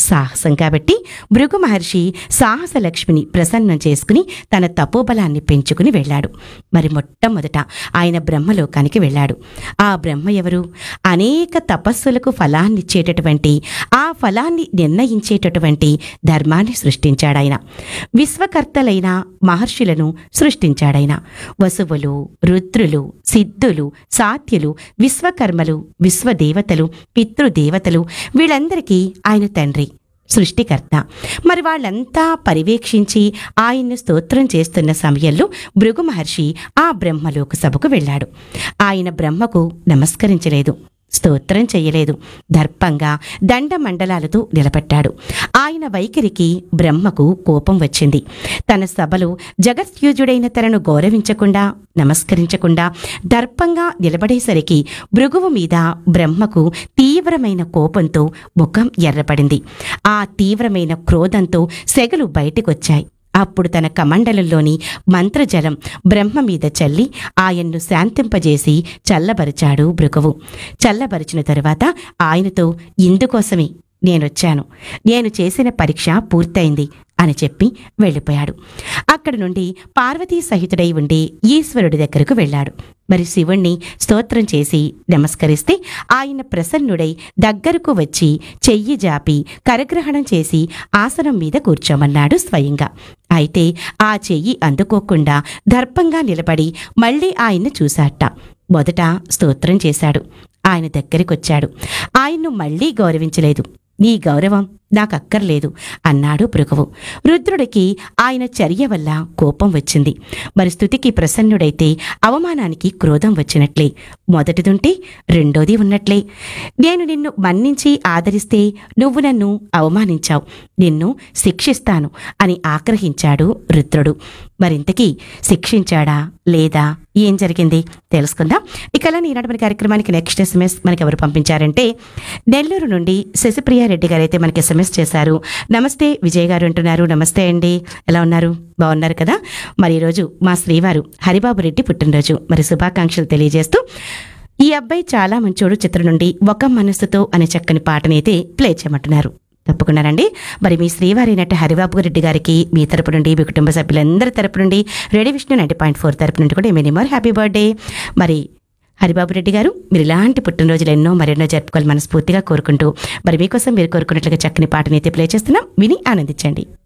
సాహసం కాబట్టి భృగు మహర్షి సాహస లక్ష్మిని ప్రసన్నం చేసుకుని తన తపోబలాన్ని పెంచుకుని వెళ్ళాడు మరి మొట్టమొదట ఆయన బ్రహ్మలోకానికి వెళ్ళాడు ఆ బ్రహ్మ ఎవరు అనేక తపస్సులకు ఫలాన్నిచ్చేటటువంటి ఆ ఫలాన్ని నిర్ణయించేటటువంటి ధర్మాన్ని సృష్టించాడాయన విశ్వకర్తలైన మహర్షులను సృష్టించాడాయన వసువులు రుద్రులు సిద్ధులు సాత్యులు విశ్వకర్మలు విశ్వదేవతలు పితృదేవతలు వీళ్ళందరికీ ఆయన తండ్రి సృష్టికర్త మరి వాళ్ళంతా పర్యవేక్షించి ఆయన్ను స్తోత్రం చేస్తున్న సమయంలో భృగు మహర్షి ఆ బ్రహ్మలోక సభకు వెళ్ళాడు ఆయన బ్రహ్మకు నమస్కరించలేదు స్తోత్రం చెయ్యలేదు దర్పంగా దండమండలాలతో నిలబెట్టాడు ఆయన వైఖరికి బ్రహ్మకు కోపం వచ్చింది తన సభలో జగత్యూజుడైన తనను గౌరవించకుండా నమస్కరించకుండా దర్పంగా నిలబడేసరికి భృగువు మీద బ్రహ్మకు తీవ్రమైన కోపంతో ముఖం ఎర్రపడింది ఆ తీవ్రమైన క్రోధంతో సెగలు బయటికొచ్చాయి అప్పుడు తన కమండలంలోని మంత్రజలం బ్రహ్మ మీద చల్లి ఆయన్ను శాంతింపజేసి చల్లబరిచాడు భృగువు చల్లబరిచిన తరువాత ఆయనతో ఇందుకోసమే నేనొచ్చాను నేను చేసిన పరీక్ష పూర్తయింది అని చెప్పి వెళ్ళిపోయాడు అక్కడి నుండి పార్వతీ సహితుడై ఉండి ఈశ్వరుడి దగ్గరకు వెళ్ళాడు మరి శివుణ్ణి స్తోత్రం చేసి నమస్కరిస్తే ఆయన ప్రసన్నుడై దగ్గరకు వచ్చి చెయ్యి జాపి కరగ్రహణం చేసి ఆసనం మీద కూర్చోమన్నాడు స్వయంగా అయితే ఆ చెయ్యి అందుకోకుండా దర్పంగా నిలబడి మళ్ళీ ఆయన్ను చూశాట మొదట స్తోత్రం చేశాడు ఆయన దగ్గరికొచ్చాడు ఆయన్ను మళ్ళీ గౌరవించలేదు నీ గౌరవం నాకక్కర్లేదు అన్నాడు భృగువు రుద్రుడికి ఆయన చర్య వల్ల కోపం వచ్చింది మరి స్థుతికి ప్రసన్నుడైతే అవమానానికి క్రోధం వచ్చినట్లే మొదటిదుంటే రెండోది ఉన్నట్లే నేను నిన్ను మన్నించి ఆదరిస్తే నువ్వు నన్ను అవమానించావు నిన్ను శిక్షిస్తాను అని ఆగ్రహించాడు రుద్రుడు మరింతకీ శిక్షించాడా లేదా ఏం జరిగింది తెలుసుకుందాం ఇక ఈనాడు మన కార్యక్రమానికి నెక్స్ట్ ఎస్ఎంఎస్ మనకి ఎవరు పంపించారంటే నెల్లూరు నుండి శశిప్రియారెడ్డి గారు అయితే మనకి ఎస్ఎంఎస్ చేశారు నమస్తే విజయ్ గారు అంటున్నారు నమస్తే అండి ఎలా ఉన్నారు బాగున్నారు కదా మరి ఈరోజు మా శ్రీవారు హరిబాబు రెడ్డి పుట్టినరోజు మరి శుభాకాంక్షలు తెలియజేస్తూ ఈ అబ్బాయి చాలా మంచోడు చిత్రం నుండి ఒక మనస్సుతో అనే చక్కని పాటని అయితే ప్లే చేయమంటున్నారు తప్పకుండానండి మరి మీ శ్రీవారైనట్టు హరిబాబు రెడ్డి గారికి మీ తరపు నుండి మీ కుటుంబ సభ్యులందరి తరపు నుండి radio Vishnu ninety point four తరపు నుండి కూడా మెనీ మోర్ హ్యాపీ బర్త్డే మరి హరిబాబు రెడ్డి గారు మీరు ఇలాంటి పుట్టినరోజులు ఎన్నో మరెన్నో జరుపుకోవాలి మనస్ఫూర్తిగా కోరుకుంటూ మరి మీకోసం మీరు కోరుకున్నట్లుగా చక్కని పాటని అయితే ప్లే చేస్తున్నాం విని ఆనందించండి